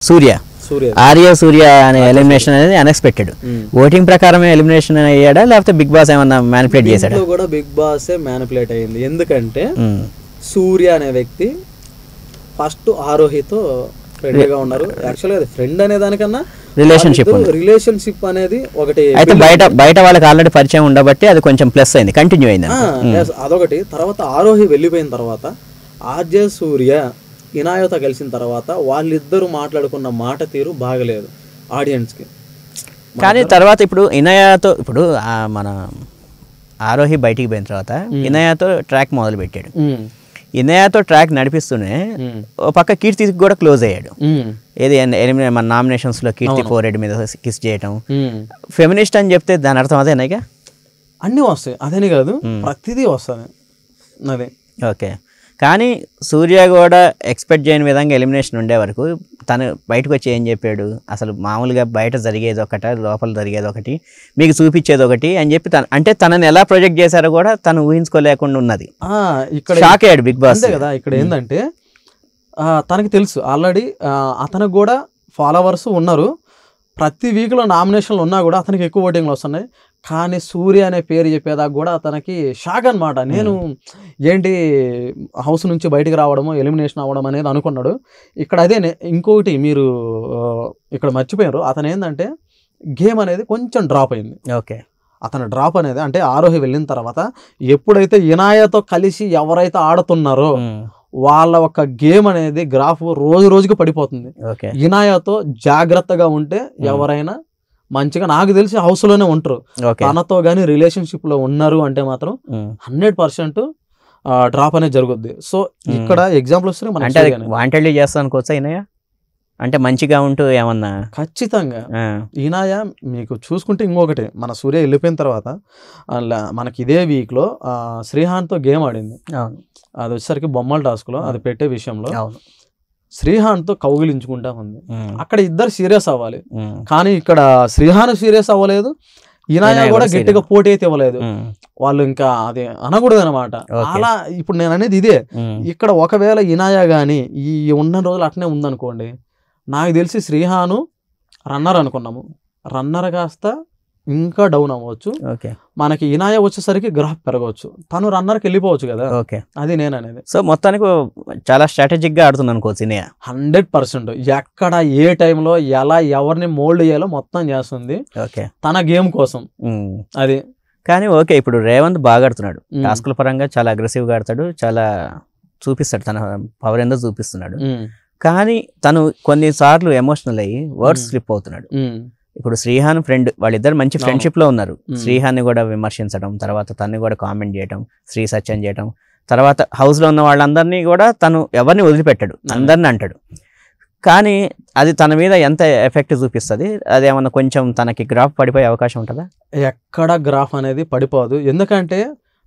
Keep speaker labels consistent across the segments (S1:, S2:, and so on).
S1: సూర్య
S2: సూర్య
S1: ఆర్య సూర్య అనే ఎలిమినేషన్ అనేది unexpected voting ప్రకారమే ఎలిమినేషన్ అయ్యాడా లేకపోతే బిగ్ బాస్ ఏమన్నా మ్యానిపులేట్ చేశాడా
S2: దీంట్లో కూడా బిగ్ బాసే మ్యానిపులేట్ అయ్యింది ఎందుకంటే
S1: ఉమ్.
S2: సూర్య అనే వ్యక్తి ఫస్ట్ ఆరోహితో ఫ్రెండ్ గా ఉన్నారు యాక్చువల్గా అది ఫ్రెండ్ అనే దానికన్నా
S1: Relationship
S2: రిలేషన్షిప్ అనేది ఒకటి
S1: అయితే బయట బయట వాళ్ళకి ఆల్రెడీ పరిచయం ఉండబట్టి అది కొంచెం ప్లస్ అయింది కంటిన్యూ అయింది
S2: ఆ, yes, అదొకటి తర్వాత ఆరోహి వెళ్ళిపోయిన తర్వాత ఆర్జే సూర్య ఇనాయత కలిసిన తర్వాత వాళ్ళిద్దరూ మాట్లాడుకున్న మాట తీరు బాగలేదు ఆడియన్స్ కి
S1: కానీ తర్వాత ఇప్పుడు ఇనయాతో ఇప్పుడు ఆ మన ఆరోహి బయటికి పోయిన తర్వాత ఇనయాతో ట్రాక్ మొదలు పెట్టాడు
S2: ఉమ్,
S1: ఇనయాతో ట్రాక్ నడిపిస్తూనే
S2: ఉమ్,
S1: ఓ పక్క కీర్తికి కూడా క్లోజ్ అయ్యాడు
S2: ఉమ్,
S1: ఏది ఎలిమినే మన నామినేషన్స్లో కీర్తి కోరెడ్డి మీద కిస్ చేయటం
S2: ఉమ్.
S1: ఫెమినిస్ట్ అని చెప్తే దాని అర్థం అదేనాగా
S2: అన్నీ వస్తాయి అదేని కాదు ప్రతిదీ వస్తుంది అదే
S1: ఓకే కానీ సూర్య కూడా ఎక్స్పెక్ట్ చేయని విధంగా ఎలిమినేషన్ ఉండే వరకు తను బయటకు వచ్చి ఏం చెప్పాడు అసలు మామూలుగా బయట జరిగేది ఒకట లోపల జరిగేది ఒకటి మీకు చూపించేది ఒకటి అని చెప్పి తను అంటే తనని ఎలా ప్రొజెక్ట్ చేశారో కూడా తను ఊహించుకోలేకుండా ఉన్నది
S2: ఆ, ఇక్కడ
S1: షాక్ అయ్యాడు బిగ్ బాస్
S2: అంతే కదా ఇక్కడ ఏంటంటే ఆ, తనకి తెలుసు ఆల్రెడీ అతనికి కూడా ఫాలోవర్స్ ఉన్నారు ప్రతి వీక్లో నామినేషన్లు ఉన్నా కూడా అతనికి ఎక్కువ ఓటింగ్లు వస్తున్నాయి కానీ సూర్య అనే పేరు చెప్పేదాకా కూడా అతనికి షాక్ అనమాట నేను ఏంటి హౌస్ నుంచి బయటికి రావడము ఎలిమినేషన్ అవ్వడం అనేది అనుకున్నాడు ఇక్కడ అదే నే- ఇంకొకటి మీరు ఆ, ఇక్కడ మర్చిపోయారు అతను ఏంటంటే గేమ్ అనేది కొంచెం డ్రాప్ అయింది
S1: ఓకే
S2: అతను డ్రాప్ అనేది అంటే ఆరోహి వెళ్ళిన తర్వాత ఎప్పుడైతే ఇనాయతో కలిసి ఎవరైతే ఆడుతున్నారో వాళ్ళ ఒక గేమ్ అనేది గ్రాఫ్ రోజు రోజుకి పడిపోతుంది
S1: ఓకే
S2: ఇనాయతో జాగ్రత్తగా ఉంటే ఎవరైనా మంచిగా నాకు తెలిసి house లోనే ఉంటారు
S1: ఓకే
S2: తనతో కానీ రిలేషన్షిప్ లో ఉన్నారు అంటే మాత్రం హండ్రెడ్ పర్సెంట్ డ్రాప్ అనేది జరుగుద్ది సో ఇక్కడ ఎగ్జాంపుల్ వస్తే మన
S1: అంటే అది వాంటెడ్లీ చేస్తాను అనుకోవచ్చా అయినాయా అంటే మంచిగా ఉంటూ ఏమన్నా
S2: ఖచ్చితంగా
S1: ఆ,
S2: ఈనాయ మీకు చూసుకుంటే ఇంకొకటి మన సూర్య వెళ్ళిపోయిన తర్వాత అలా మనకి ఇదే వీక్లో శ్రీహాన్తో గేమ్ ఆడింది
S1: అవును
S2: అది వచ్చేసరికి బొమ్మల టాస్క్లో అది పెట్టే విషయంలో
S1: అవును
S2: శ్రీహాన్తో కౌగిలించుకుంటా ఉంది
S1: ఉమ్,
S2: అక్కడ ఇద్దరు సీరియస్ అవ్వాలి
S1: ఉమ్,
S2: కానీ ఇక్కడ శ్రీహాన్ సీరియస్ అవ్వలేదు ఈనాయ
S1: ఈనాయ
S2: కూడా
S1: కూడా
S2: గట్టిగా పోటీ అయితే ఇవ్వలేదు
S1: ఉమ్,
S2: వాళ్ళు ఇంకా అది అనకూడదు అనమాట
S1: Okay.
S2: అలా ఇప్పుడు నేను అనేది ఇదే
S1: ఉమ్,
S2: ఇక్కడ ఒకవేళ ఇనాయ కానీ ఈ ఉన్న రోజులు అట్నే ఉందనుకోండి నాకు తెలిసి శ్రీహాను రన్నర్ అనుకున్నాము రన్నర్ కాస్త ఇంకా డౌన్ అవ్వచ్చు
S1: ఓకే
S2: మనకి ఇనాయ వచ్చేసరికి గ్రాఫ్ పెరగవచ్చు తను రన్నర్కి వెళ్ళిపోవచ్చు కదా
S1: ఓకే
S2: అది నేను అనేది
S1: సో మొత్తానికి చాలా strategic గా ఆడుతుంది అనుకోవచ్చు ఇనయ
S2: హండ్రెడ్ పర్సెంట్ ఎక్కడ ఏ టైంలో ఎలా ఎవరిని మోల్డ్ చేయాలో మొత్తం చేస్తుంది
S1: ఓకే
S2: తన గేమ్ కోసం
S1: ఉమ్.
S2: అది
S1: కానీ ఓకే ఇప్పుడు రేవంత్ బాగా ఆడుతున్నాడు
S2: ఉమ్.
S1: టాస్కుల పరంగా చాలా అగ్రెసివ్గా ఆడతాడు చాలా చూపిస్తాడు తన పవర్ ఏందో చూపిస్తున్నాడు
S2: ఉమ్,
S1: కానీ తను కొన్నిసార్లు ఎమోషనల్ అయ్యి వర్డ్స్
S2: ఉమ్.
S1: స్లిప్ అవుతున్నాడు
S2: ఉమ్,
S1: ఇప్పుడు శ్రీహాన్ ఫ్రెండ్ వాళ్ళిద్దరు మంచి
S2: అవును.
S1: ఫ్రెండ్షిప్ లో ఉన్నారు
S2: ఉమ్.
S1: శ్రీహాన్ని కూడా విమర్శించడం తర్వాత తన్ని కూడా కామెంట్ చేయడం శ్రీ సత్యం చేయడం తర్వాత హౌస్ లో ఉన్న వాళ్ళందరినీ కూడా తను ఎవరిని వదిలిపెట్టాడు
S2: అవును.
S1: అందరిని అంటాడు కానీ అది తన మీద ఎంత ఎఫెక్ట్ చూపిస్తుంది అది ఏమన్నా కొంచెం తనకి గ్రాఫ్ పడిపోయే అవకాశం ఉంటుందా
S2: ఎక్కడ గ్రాఫ్ అనేది పడిపోదు ఎందుకంటే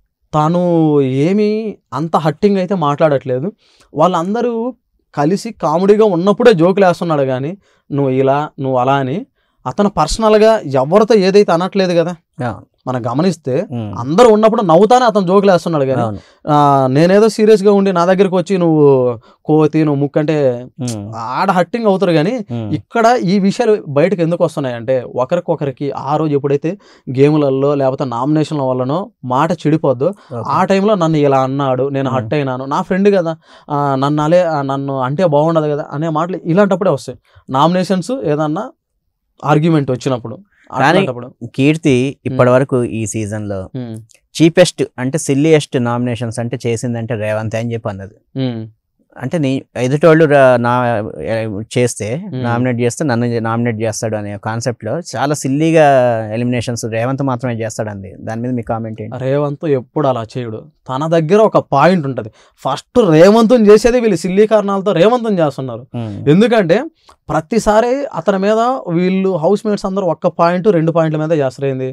S2: తను ఏమీ అంత హట్టింగ్ అయితే మాట్లాడట్లేదు వాళ్ళందరూ కలిసి కామెడీగా ఉన్నప్పుడే జోకులు వేస్తున్నాడు కానీ నువ్వు ఇలా నువ్వు అలా అని అతను పర్సనల్గా ఎవరితో ఏదైతే అనట్లేదు కదా
S1: అవును.
S2: మనం గమనిస్తే
S1: ఉమ్.
S2: అందరూ ఉన్నప్పుడు నవ్వుతానే అతను జోకులు వేస్తున్నాడు కానీ
S1: అవును.
S2: ఆ, నేనేదో సీరియస్గా ఉండి నా దగ్గరికి వచ్చి నువ్వు కోతి నువ్వు ముక్కు అంటే
S1: ఉమ్.
S2: ఆడ హట్టింగ్ అవుతారు కానీ
S1: ఉమ్.
S2: ఇక్కడ ఈ విషయాలు బయటకు ఎందుకు వస్తున్నాయంటే ఒకరికొకరికి ఆ రోజు ఎప్పుడైతే గేములలో లేకపోతే నామినేషన్ల వల్లనో మాట చెడిపోద్దో
S1: ఓకే.
S2: ఆ టైంలో నన్ను ఇలా అన్నాడు నేను
S1: Hmm.
S2: హట్ అయినాను నా ఫ్రెండ్ కదా ఆ, నన్ను అలే ఆ, నన్ను అంటే బాగుండదు కదా అనే మాటలు ఇలాంటప్పుడే వస్తాయి నామినేషన్స్ ఏదన్నా ఆర్గ్యుమెంట్ వచ్చినప్పుడు
S1: కానీ-
S2: అట్లాంటప్పుడు
S1: కీర్తి ఇప్పటి వరకు ఈ సీజన్ లో
S2: Hmm.
S1: చీపెస్ట్ అంటే సిల్లియెస్ట్ నామినేషన్స్ అంటే చేసిందంటే రేవంత్ అని చెప్పి అన్నది
S2: Hmm.
S1: అంటే నీ ఎదుటోళ్ళు రా- నా చేస్తే
S2: Hmm.
S1: నామినేట్ చేస్తే నన్ను నామినేట్ చేస్తాడు అనే కాన్సెప్ట్ లో చాలా సిల్లీగా ఎలిమినేషన్స్ రేవంత్ మాత్రమే చేస్తాడంది దాని మీద మీ కామెంట్ ఏంటి
S2: రేవంత్ ఎప్పుడు అలా చేయడు తన దగ్గర ఒక పాయింట్ ఉంటుంది ఫస్ట్ రేవంతం చేసేది వీళ్ళు సిల్లీ కారణాలతో రేవంతం చేస్తున్నారు
S1: ఉమ్.
S2: ఎందుకంటే ప్రతిసారి అతని మీద వీళ్ళు హౌస్ మేట్స్ అందరూ ఒక్క పాయింట్ రెండు పాయింట్ల మీద చేస్తారేంది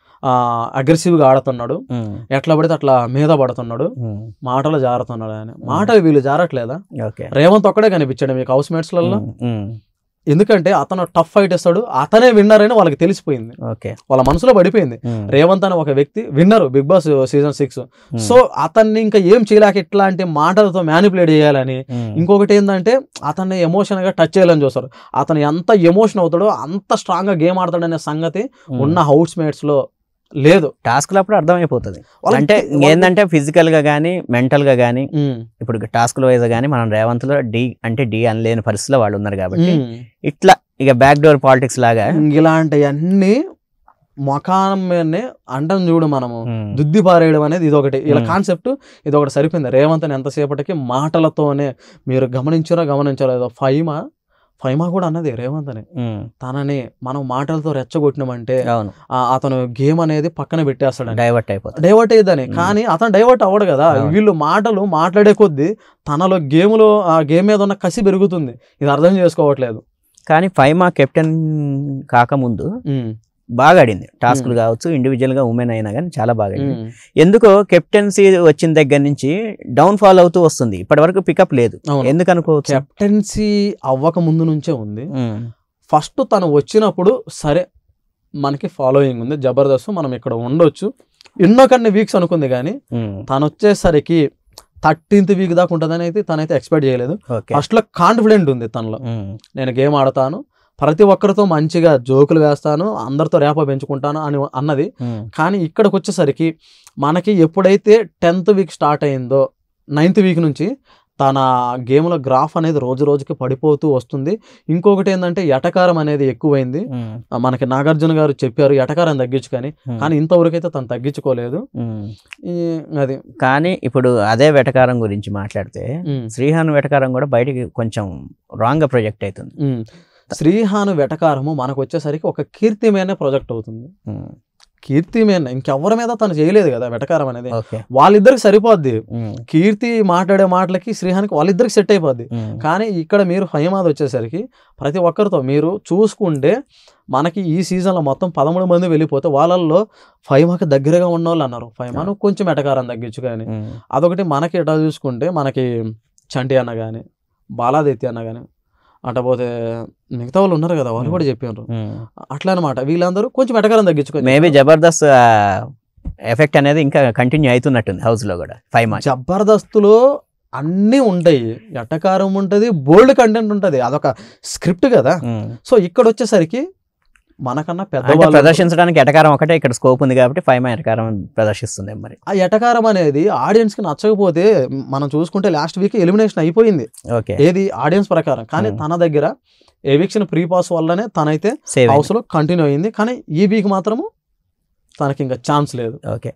S2: అగ్రెసివ్గా ఆడుతున్నాడు
S1: ఉమ్.
S2: ఎట్లా పడితే అట్లా మీద పడుతున్నాడు
S1: ఉమ్.
S2: మాటలు జారుతున్నాడు అని మాటలు వీళ్ళు జారట్లేదా
S1: ఓకే
S2: రేవంత్ ఒక్కడే కనిపించాడు మీకు హౌస్ మేట్స్లలో
S1: ఉమ్. ఉమ్.
S2: ఎందుకంటే అతను టఫ్ ఫైట్ ఇస్తాడు అతనే విన్నర్ అని వాళ్ళకి తెలిసిపోయింది
S1: ఓకే
S2: వాళ్ళ మనసులో పడిపోయింది
S1: ఉమ్,
S2: రేవంత్ అనే ఒక వ్యక్తి winner Bigg Boss season six
S1: um,
S2: so అతన్ని ఇంకా ఏం చేయలేక ఇట్లాంటి మాటలతో మ్యానిపులేట్ చేయాలని
S1: ఉమ్,
S2: ఇంకొకటి ఏంటంటే అతన్ని ఎమోషన్ గా టచ్ చేయాలని చూస్తారు అతను ఎంత ఎమోషన్ అవుతాడో అంత స్ట్రాంగ్ గా గేమ్ ఆడతాడనే సంగతి
S1: ఉమ్.
S2: ఉన్న హౌస్ మేట్స్ లో లేదు
S1: టాస్క్లు అప్పుడు అర్థమైపోతుంది
S2: వాళ్ళకి-
S1: అంటే
S2: వాళ్ళకి-
S1: ఏంటంటే ఫిజికల్ గా కానీ మెంటల్ గా కానీ
S2: ఉమ్,
S1: ఇప్పుడు టాస్క్ వైజ్ కానీ మనం రేవంత్ లో డి అంటే డి అనలేని పరిస్థితిలో వాళ్ళు ఉన్నారు కాబట్టి
S2: ఉమ్.
S1: ఇట్లా ఇక బ్యాక్ డోర్ పాలిటిక్స్ లాగా
S2: ఇలాంటివన్నీ మొఖానం మీదనే అంటం చూడు మనము
S1: ఉమ్,
S2: దుద్ది పారేయడం అనేది ఇది ఒకటి ఇలా
S1: మ్మ్.
S2: కాన్సెప్ట్ ఇది ఒకటి సరిపోయింది రేవంత్ అని ఎంతసేపటికి మాటలతోనే మీరు గమనించారో గమనించారో ఏదో ఫైమా ఫైమా కూడా అన్నది రేవంత్ అని
S1: ఉమ్,
S2: తనని మనం మాటలతో రెచ్చగొట్టినామంటే
S1: అవును
S2: ఆ, అతను గేమ్ అనేది పక్కన పెట్టేస్తాడని
S1: డైవర్ట్ అయిపోతుంది
S2: డైవర్ట్ అయ్యేదని
S1: మ్మ్.
S2: కానీ అతను డైవర్ట్ అవ్వడు కదా
S1: అవును.
S2: వీళ్ళు మాటలు మాట్లాడే కొద్దీ తనలో గేమ్లో ఆ గేమ్ మీద ఉన్న కసి పెరుగుతుంది ఇది అర్థం చేసుకోవట్లేదు
S1: కానీ ఫైమా కెప్టెన్ కాకముందు
S2: మ్మ్.
S1: బాగా ఆడింది టాస్క్లు కావచ్చు ఇండివిజువల్ గా ఉమెన్ అయినా కానీ చాలా బాగా ఆడింది
S2: మ్మ్.
S1: ఎందుకో కెప్టెన్సీ వచ్చిన దగ్గర నుంచి డౌన్ ఫాల్ అవుతూ వస్తుంది ఇప్పటి వరకు పికప్ లేదు
S2: అవును
S1: ఎందుకు అనుకోవచ్చు
S2: కెప్టెన్సీ అవ్వక ముందు నుంచే ఉంది
S1: ఉమ్,
S2: ఫస్ట్ తను వచ్చినప్పుడు సరే మనకి ఫాలోయింగ్ ఉంది జబర్దస్త్ మనం ఇక్కడ ఉండొచ్చు ఎన్నో కన్ని వీక్స్ అనుకుంది కానీ
S1: ఉమ్,
S2: తను వచ్చేసరికి థర్టీన్త్ వీక్ దాకా ఉంటుందని అయితే తనైతే ఎక్స్పెక్ట్ చేయలేదు
S1: ఓకే
S2: ఫస్ట్ లో కాన్ఫిడెంట్ ఉంది తనలో
S1: ఉమ్,
S2: నేను గేమ్ ఆడతాను ప్రతి ఒక్కరితో మంచిగా జోకులు వేస్తాను అందరితో రేప పెంచుకుంటాను అని అన్నది
S1: ఉమ్,
S2: కానీ ఇక్కడికి వచ్చేసరికి మనకి ఎప్పుడైతే టెన్త్ వీక్ స్టార్ట్ అయిందో నైన్త్ వీక్ నుంచి తన గేమ్లో గ్రాఫ్ అనేది రోజు రోజుకి పడిపోతూ వస్తుంది ఇంకొకటి ఏంటంటే ఎటకారం అనేది ఎక్కువైంది
S1: ఉమ్,
S2: ఆ, మనకి నాగార్జున గారు చెప్పారు ఎటకారం తగ్గించుకొని
S1: ఉమ్,
S2: కానీ ఇంతవరకు అయితే తను తగ్గించుకోలేదు
S1: ఉమ్.
S2: ఈ, అది
S1: కానీ ఇప్పుడు అదే వెటకారం గురించి మాట్లాడితే
S2: ఉమ్,
S1: శ్రీహాన్ వెటకారం కూడా బయటికి కొంచెం రాంగ్ గా ప్రొజెక్ట్ అవుతుంది
S2: ఉమ్. శ్రీహాను వెటకారము మనకు వచ్చేసరికి ఒక కీర్తిమైన ప్రాజెక్ట్ అవుతుంది
S1: ఉమ్,
S2: కీర్తిమైన ఇంకెవరి మీద తను చేయలేదు కదా వెటకారం అనేది
S1: ఓకే
S2: వాళ్ళిద్దరికి సరిపోద్ది
S1: ఉమ్,
S2: కీర్తి మాట్లాడే మాటలకి శ్రీహానికి వాళ్ళిద్దరికి సెట్ అయిపోద్ది
S1: ఉమ్,
S2: కానీ ఇక్కడ మీరు హైమాద్ వచ్చేసరికి ప్రతి ఒక్కరితో మీరు చూసుకుంటే మనకి ఈ సీజన్లో మొత్తం పదమూడు మంది వెళ్ళిపోతే వాళ్ళల్లో ఫైమాకి దగ్గరగా ఉన్న వాళ్ళు అన్నారు ఫైమాను కొంచెం ఎటకారం తగ్గించు కానీ
S1: ఉమ్,
S2: అదొకటి మనకి ఎట్లా చూసుకుంటే మనకి చంటి అన్న కానీ బాలాదిత్య అన్న కానీ అటపోతే మిగతా వాళ్ళు ఉన్నారు కదా వాళ్ళు కూడా చెప్పారు
S1: ఉమ్.
S2: అట్లా అనమాట వీళ్ళందరూ కొంచెం ఎటకారం తగ్గించుకొని
S1: మేబీ జబర్దస్త్ ఎఫెక్ట్ అనేది ఇంకా కంటిన్యూ అవుతున్నట్టుంది హౌస్ లో కూడా ఫైవ్ మార్చ్
S2: జబర్దస్త్లో అన్నీ ఉంటాయి ఎటకారం ఉంటుంది బోల్డ్ కంటెంట్ ఉంటుంది అదొక స్క్రిప్ట్ కదా సో ఇక్కడ వచ్చేసరికి మనకన్నా
S1: అంటే
S2: పెద్దవాళ్ళు
S1: ప్రదర్శించడానికి ఎటకారం ఒకటే ఇక్కడ స్కోప్ ఉంది కాబట్టి ఫైవ్ మా ఎటకారం ప్రదర్శిస్తుంది మరి
S2: ఆ ఎటకారం అనేది ఆడియన్స్ కి నచ్చకపోతే మనం చూసుకుంటే లాస్ట్ వీక్ ఎలిమినేషన్ అయిపోయింది
S1: ఓకే
S2: ఏది ఆడియన్స్ ప్రకారం కానీ
S1: Hmm.
S2: తన దగ్గర ఎవిక్షన్ ప్రీ పాస్ వల్లనే తనైతే
S1: సేవ్
S2: హౌస్ లో కంటిన్యూ అయింది కానీ ఈ వీక్ మాత్రము తనకి ఇంకా ఛాన్స్ లేదు
S1: ఓకే